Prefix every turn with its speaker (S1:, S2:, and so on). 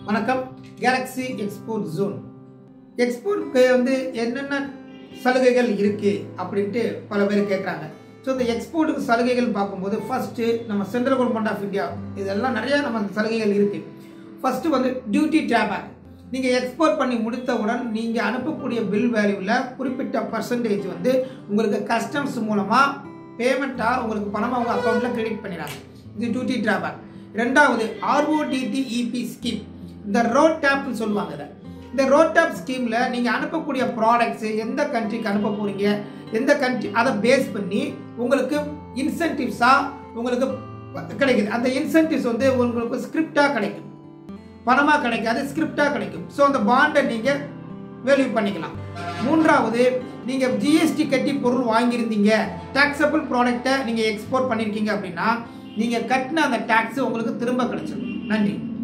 S1: வணக்கம் Galaxy export zone எக்ஸ்போர்ட்க்கு வந்து என்னென்ன சலுகைகள் இருக்கு அப்படின்ட்டு பல பேர் கேட்குறாங்க ஸோ இந்த எக்ஸ்போர்ட்டுக்கு சலுகைகள் பார்க்கும்போது ஃபர்ஸ்ட்டு நம்ம சென்ட்ரல் கவர்மெண்ட் ஆஃப் இந்தியா இதெல்லாம் நிறைய நம்ம சலுகைகள் இருக்கு ஃபர்ஸ்ட் வந்து டியூட்டி டிராபேக் நீங்கள் எக்ஸ்போர்ட் பண்ணி முடித்தவுடன் நீங்கள் அனுப்பக்கூடிய பில் வேல்யூவில் குறிப்பிட்ட பர்சன்டேஜ் வந்து உங்களுக்கு கஸ்டம்ஸ் மூலமாக பேமெண்ட்டாக உங்களுக்கு பணமாக உங்கள் அக்கௌண்ட்டில் கிரெடிட் பண்ணிடுறாங்க இது டியூட்டி டிராபேக் ரெண்டாவது ஆர்ஓடிடிஇபி ஸ்கீம் இந்த ரோட் டேப்னு சொல்லுவாங்க இதை இந்த ரோட் டேப் ஸ்கீமில் நீங்கள் அனுப்பக்கூடிய ப்ராடக்ட்ஸு எந்த கண்ட்ரிக்கு அனுப்ப போகிறீங்க எந்த கண்ட்ரி அதை பேஸ் பண்ணி உங்களுக்கு இன்சென்டிவ்ஸாக உங்களுக்கு கிடைக்குது அந்த இன்சென்டிவ்ஸ் வந்து உங்களுக்கு ஸ்கிரிப்டாக கிடைக்கும் பணமாக கிடைக்காது ஸ்கிரிப்டாக கிடைக்கும் ஸோ அந்த பாண்டை நீங்கள் வேல்யூ பண்ணிக்கலாம் மூன்றாவது நீங்கள் ஜிஎஸ்டி கட்டி பொருள் வாங்கியிருந்தீங்க டாக்ஸபிள் ப்ராடக்டை நீங்கள் எக்ஸ்போர்ட் பண்ணியிருக்கீங்க அப்படின்னா நீங்கள் கட்டின அந்த டேக்ஸ் உங்களுக்கு திரும்ப கிடைச்சிடும் நன்றி